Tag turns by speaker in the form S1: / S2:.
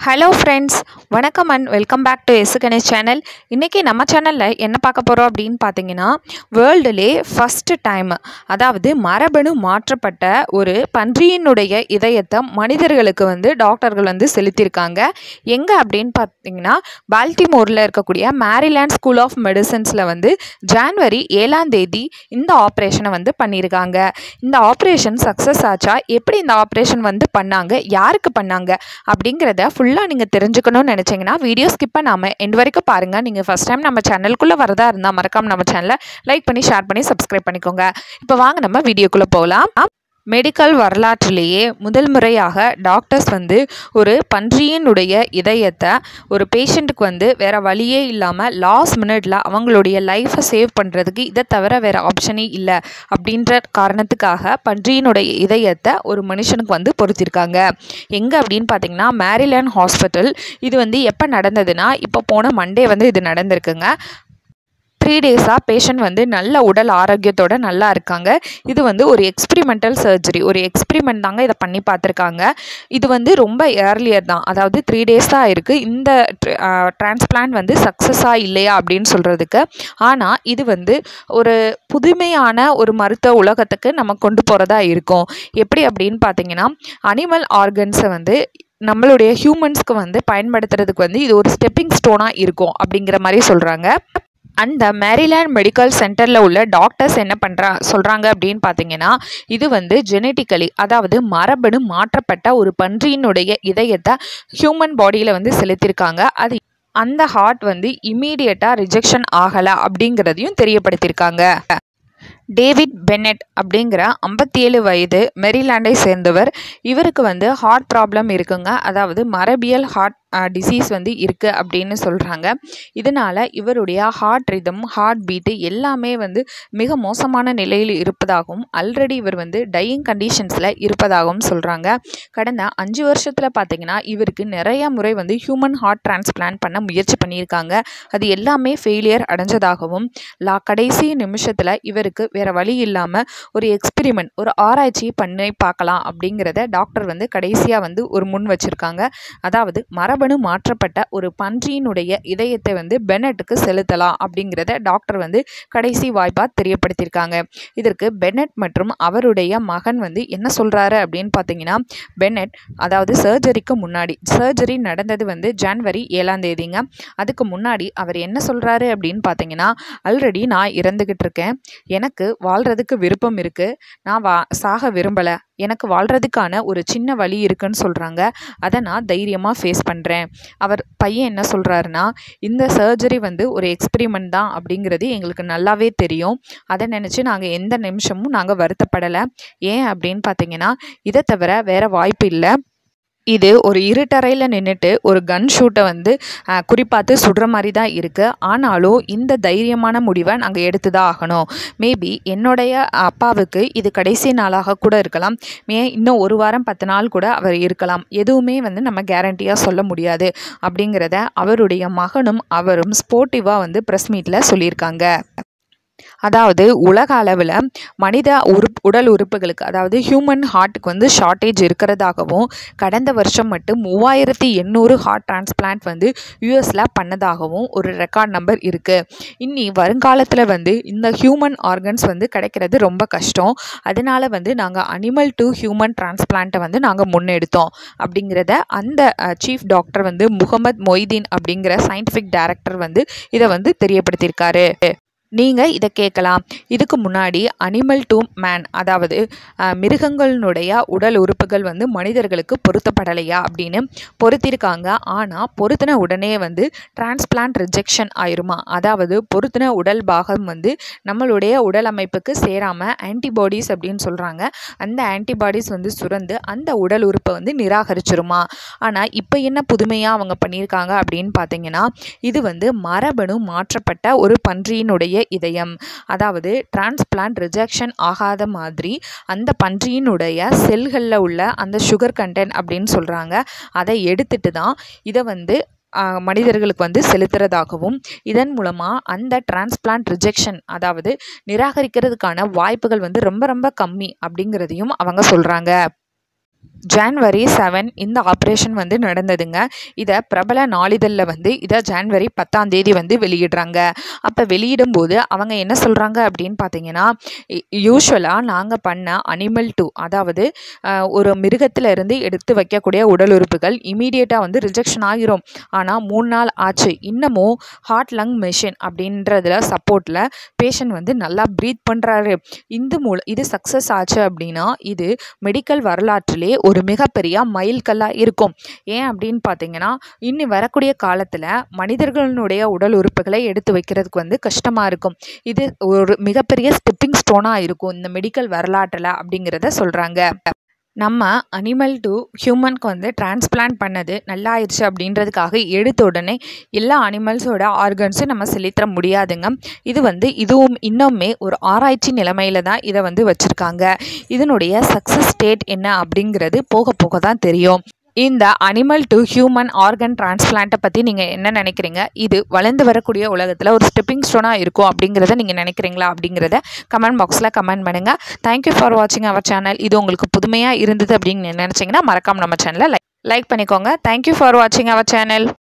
S1: hello friends வணக்கம் and welcome back to S Ganesh channel இன்றைக்கி நம்ம சேனலில் என்ன பார்க்க போகிறோம் அப்படின்னு பார்த்தீங்கன்னா வேர்ல்டுலே ஃபஸ்ட்டு டைம் அதாவது மரபணு மாற்றப்பட்ட ஒரு பன்றியினுடைய இதயத்தை மனிதர்களுக்கு வந்து டாக்டர்கள் வந்து செலுத்தியிருக்காங்க எங்கே அப்படின்னு பார்த்தீங்கன்னா பால்டிமோரில் இருக்கக்கூடிய மேரிலேண்ட் ஸ்கூல் ஆஃப் மெடிசன்ஸில் வந்து ஜான்வரி ஏழாம் தேதி இந்த ஆப்ரேஷனை வந்து பண்ணியிருக்காங்க இந்த ஆப்ரேஷன் சக்ஸஸ் ஆச்சா எப்படி இந்த ஆப்ரேஷன் வந்து பண்ணாங்க யாருக்கு பண்ணாங்க அப்படிங்கிறத ஃபுல்லாக நீங்கள் தெரிஞ்சுக்கணும்னு நினச்சிங்கன்னா வீடியோ ஸ்கிப் பண்ணாமல் எண்ட் வரைக்கும் பாருங்கள் நீங்கள் ஃபஸ்ட் டைம் நம்ம சேனலுக்குள்ளே வரதா இருந்தால் மறக்காம நம்ம சேனலை லைக் பண்ணி ஷேர் பண்ணி சப்ஸ்கிரைப் பண்ணிக்கோங்க இப்போ வாங்க நம்ம வீடியோக்குள்ளே போகலாம் மெடிக்கல் வரலாற்றிலேயே முதல் முறையாக டாக்டர்ஸ் வந்து ஒரு பன்றியினுடைய இதயத்தை ஒரு பேஷண்ட்டுக்கு வந்து வேறு வழியே இல்லாமல் லாஸ்ட் மினிட்ல அவங்களுடைய லைஃப்பை சேவ் பண்ணுறதுக்கு இதை தவிர வேறு ஆப்ஷனே இல்லை அப்படின்ற காரணத்துக்காக பன்றியினுடைய இதயத்தை ஒரு மனுஷனுக்கு வந்து பொருத்திருக்காங்க எங்கே அப்படின்னு பார்த்தீங்கன்னா மேரிலேண்ட் ஹாஸ்பிட்டல் இது வந்து எப்போ நடந்ததுன்னா இப்போ போன மண்டே வந்து இது நடந்திருக்குங்க த்ரீ டேஸாக பேஷண்ட் வந்து நல்ல உடல் ஆரோக்கியத்தோட நல்லா இருக்காங்க இது வந்து ஒரு எக்ஸ்பிரிமெண்டல் சர்ஜரி ஒரு எக்ஸ்பிரிமெண்ட் தாங்க இதை பண்ணி பார்த்துருக்காங்க இது வந்து ரொம்ப ஏர்லியர் தான் அதாவது த்ரீ டேஸ் தான் இருக்குது இந்த டிரான்ஸ்பிளான்ட் வந்து சக்ஸஸாக இல்லையா அப்படின்னு சொல்கிறதுக்கு ஆனால் இது வந்து ஒரு புதுமையான ஒரு மருத்துவ உலகத்துக்கு நம்ம கொண்டு போகிறதா இருக்கும் எப்படி அப்படின்னு பார்த்தீங்கன்னா அனிமல் ஆர்கன்ஸை வந்து நம்மளுடைய ஹியூமன்ஸ்க்கு வந்து பயன்படுத்துறதுக்கு வந்து இது ஒரு ஸ்டெப்பிங் ஸ்டோனாக இருக்கும் அப்படிங்கிற மாதிரி சொல்கிறாங்க அந்த மேரிலேண்ட் மெடிக்கல் சென்டரில் உள்ள டாக்டர்ஸ் என்ன பண்ணுறா சொல்கிறாங்க அப்படின்னு பார்த்தீங்கன்னா இது வந்து ஜெனட்டிக்கலி அதாவது மரபணு மாற்றப்பட்ட ஒரு பன்றியினுடைய இதயத்தை ஹியூமன் பாடியில் வந்து செலுத்தியிருக்காங்க அது அந்த ஹார்ட் வந்து இம்மீடியட்டாக ரிஜெக்ஷன் ஆகலை அப்படிங்கிறதையும் தெரியப்படுத்தியிருக்காங்க டேவிட் பென்னட் அப்படிங்கிற ஐம்பத்தி ஏழு வயது மெரிலாண்டை சேர்ந்தவர் இவருக்கு வந்து ஹார்ட் ப்ராப்ளம் இருக்குங்க அதாவது மரபியல் ஹார்ட் டிசீஸ் வந்து இருக்குது அப்படின்னு சொல்கிறாங்க இதனால் இவருடைய ஹார்ட் ரிதம் ஹார்ட் பீட்டு எல்லாமே வந்து மிக மோசமான நிலையில் இருப்பதாகவும் ஆல்ரெடி இவர் வந்து டையிங் கண்டிஷன்ஸில் இருப்பதாகவும் சொல்கிறாங்க கடந்த அஞ்சு வருஷத்தில் பார்த்தீங்கன்னா இவருக்கு நிறைய முறை வந்து ஹியூமன் ஹார்ட் டிரான்ஸ்பிளான்ட் பண்ண முயற்சி பண்ணியிருக்காங்க அது எல்லாமே ஃபெயிலியர் அடைஞ்சதாகவும் லா கடைசி நிமிஷத்தில் இவருக்கு வேறு வழி இல்லாமல் ஒரு எக்ஸ்பிரிமெண்ட் ஒரு ஆராய்ச்சி பண்ணி பார்க்கலாம் அப்படிங்கிறத டாக்டர் வந்து கடைசியாக வந்து ஒரு முன் வச்சுருக்காங்க அதாவது மரபணு மாற்றப்பட்ட ஒரு பன்றியினுடைய இதயத்தை வந்து பெனட்டுக்கு செலுத்தலாம் அப்படிங்கிறத டாக்டர் வந்து கடைசி வாய்ப்பாக தெரியப்படுத்தியிருக்காங்க இதற்கு பெனட் மற்றும் அவருடைய மகன் வந்து என்ன சொல்கிறாரு அப்படின்னு பார்த்தீங்கன்னா பெனட் அதாவது சர்ஜரிக்கு முன்னாடி சர்ஜரி நடந்தது வந்து ஜான்வரி ஏழாம் தேதிங்க அதுக்கு முன்னாடி அவர் என்ன சொல்கிறாரு அப்படின்னு பார்த்தீங்கன்னா ஆல்ரெடி நான் இறந்துக்கிட்டு இருக்கேன் எனக்கு வாழ்கிறதுக்கு விருப்பம் இருக்குது நான் வா சாக விரும்பலை எனக்கு வாழ்கிறதுக்கான ஒரு சின்ன வழி இருக்குன்னு சொல்கிறாங்க அதை நான் தைரியமாக ஃபேஸ் பண்ணுறேன் அவர் பையன் என்ன சொல்கிறாருன்னா இந்த சர்ஜரி வந்து ஒரு எக்ஸ்பிரிமெண்ட் தான் அப்படிங்கிறது எங்களுக்கு நல்லாவே தெரியும் அதை நினச்சி நாங்கள் எந்த நிமிஷமும் நாங்கள் வருத்தப்படலை ஏன் அப்படின்னு பார்த்தீங்கன்னா இதை தவிர வேறு வாய்ப்பு இல்லை இது ஒரு இருட்டறையில் நின்றுட்டு ஒரு கன் ஷூட்டை வந்து குறிப்பாத்து சுடுற மாதிரி தான் இருக்குது ஆனாலும் இந்த தைரியமான முடிவை நாங்கள் எடுத்து தான் ஆகணும் மேபி என்னுடைய அப்பாவுக்கு இது கடைசி நாளாக கூட இருக்கலாம் மே இன்னும் ஒரு வாரம் பத்து நாள் கூட அவர் இருக்கலாம் எதுவுமே வந்து நம்ம கேரண்டியாக சொல்ல முடியாது அப்படிங்கிறத அவருடைய மகனும் அவரும் ஸ்போர்ட்டிவாக வந்து ப்ரெஸ் மீட்டில் சொல்லியிருக்காங்க அதாவது உலக அளவில் மனித உறுப் உடல் உறுப்புகளுக்கு அதாவது ஹியூமன் ஹார்ட்டுக்கு வந்து ஷார்ட்டேஜ் இருக்கிறதாகவும் கடந்த வருஷம் மட்டும் மூவாயிரத்தி எண்ணூறு ஹார்ட் டிரான்ஸ்பிளான்ட் வந்து யூஎஸில் பண்ணதாகவும் ஒரு ரெக்கார்ட் நம்பர் இருக்குது இன்னி வருங்காலத்தில் வந்து இந்த ஹியூமன் ஆர்கன்ஸ் வந்து கிடைக்கிறது ரொம்ப கஷ்டம் அதனால் வந்து நாங்கள் அனிமல் டு ஹியூமன் டிரான்ஸ்பிளான்ட்டை வந்து நாங்கள் முன்னெடுத்தோம் அப்படிங்கிறத அந்த சீஃப் டாக்டர் வந்து முகமது மொய்தீன் அப்படிங்கிற சயின்டிஃபிக் டைரக்டர் வந்து இதை வந்து தெரியப்படுத்தியிருக்காரு நீங்கள் இதை கேட்கலாம் இதுக்கு முன்னாடி அனிமல் டு மேன் அதாவது மிருகங்களினுடைய உடல் உறுப்புகள் வந்து மனிதர்களுக்கு பொருத்தப்படலையா அப்படின்னு பொருத்திருக்காங்க ஆனால் பொருத்தின உடனே வந்து டிரான்ஸ்பிளான்ட் ரிஜெக்ஷன் ஆயிருமா அதாவது பொருத்தின உடல் பாகம் வந்து நம்மளுடைய உடல் அமைப்புக்கு சேராமல் ஆன்டிபாடிஸ் அப்படின்னு சொல்கிறாங்க அந்த ஆன்டிபாடிஸ் வந்து சுரந்து அந்த உடல் உறுப்பை வந்து நிராகரிச்சிருமா ஆனால் இப்போ என்ன புதுமையாக அவங்க பண்ணியிருக்காங்க அப்படின்னு பார்த்தீங்கன்னா இது வந்து மரபணு மாற்றப்பட்ட ஒரு பன்றியினுடைய இதயம் அதாவது டிரான்ஸ்பிளான்ட் ரிஜெக்ஷன் ஆகாத மாதிரி அந்த பன்றியினுடைய செல்களில் உள்ள அந்த சுகர் கண்டென்ட் அப்படின்னு சொல்கிறாங்க அதை எடுத்துட்டு தான் இதை வந்து மனிதர்களுக்கு வந்து செலுத்துறதாகவும் இதன் மூலமாக அந்த டிரான்ஸ்பிளான்ட் ரிஜெக்ஷன் அதாவது நிராகரிக்கிறதுக்கான வாய்ப்புகள் வந்து ரொம்ப ரொம்ப கம்மி அப்படிங்கிறதையும் அவங்க சொல்கிறாங்க ஜான்வரி செவன் இந்த ஆப்ரேஷன் வந்து நடந்ததுங்க இதை பிரபல நாளிதழில் வந்து இதை ஜான்வரி பத்தாம் தேதி வந்து வெளியிடுறாங்க அப்போ வெளியிடும்போது அவங்க என்ன சொல்கிறாங்க அப்படின்னு பார்த்தீங்கன்னா யூஸ்வலாக நாங்கள் பண்ண அனிமல் டூ அதாவது அஹ், ஒரு மிருகத்துல இருந்து எடுத்து வைக்கக்கூடிய உடல் உறுப்புகள் இமீடியட்டாக வந்து ரிஜெக்ஷன் ஆகிரும் ஆனால் மூணு நாள் ஆச்சு இன்னமும் ஹார்ட் லங் மெஷின் அப்படின்றதுல சப்போர்ட்டில் பேஷண்ட் வந்து நல்லா ப்ரீத் பண்ணுறாரு இந்த மூல இது சக்ஸஸ் ஆச்சு அப்படின்னா இது மெடிக்கல் வரலாற்றிலே ஒரு மிகப்பெரிய மைல்கல்லாக இருக்கும் ஏன் அப்படின்னு பார்த்தீங்கன்னா இன்னி வரக்கூடிய காலத்தில் மனிதர்களுடைய உடல் உறுப்புகளை எடுத்து வைக்கிறதுக்கு வந்து கஷ்டமாக இருக்கும் இது ஒரு மிகப்பெரிய ஸ்டெப்பிங் ஸ்டோனாக இருக்கும் இந்த மெடிக்கல் வரலாற்றில் அப்படிங்கிறத சொல்கிறாங்க நம்ம அனிமல் டு ஹியூமனுக்கு வந்து டிரான்ஸ்பிளான்ட் பண்ணது நல்லாயிருச்சு அப்படின்றதுக்காக எடுத்த உடனே எல்லா அனிமல்ஸோட ஆர்கன்ஸும் நம்ம செலுத்த முடியாதுங்க இது வந்து இதுவும் இன்னுமே ஒரு ஆராய்ச்சி நிலைமையில தான் இதை வந்து வச்சுருக்காங்க இதனுடைய சக்ஸஸ் ஸ்டேட் என்ன அப்படிங்கிறது போக போக தான் தெரியும் இந்த அனிமல் டு ஹியூமன் ஆர்கன் டிரான்ஸ்பிளான்ட்டை பற்றி நீங்கள் என்ன நினைக்கிறீங்க இது வளர்ந்து வரக்கூடிய உலகத்தில் ஒரு ஸ்டெப்பிங் ஸ்டோனாக இருக்கும் அப்படிங்கிறத நீங்கள் நினைக்கிறீங்களா அப்படிங்கிறத கமெண்ட் பாக்ஸில் கமெண்ட் பண்ணுங்கள் தேங்க்யூ ஃபார் வாட்சிங் அவர் சேனல் இது உங்களுக்கு புதுமையாக இருந்தது அப்படின்னு நினச்சிங்கன்னா மறக்காம நம்ம சேனலை லைக் லைக் பண்ணிக்கோங்க தேங்க்யூ ஃபார் வாட்சிங் அவர் சேனல்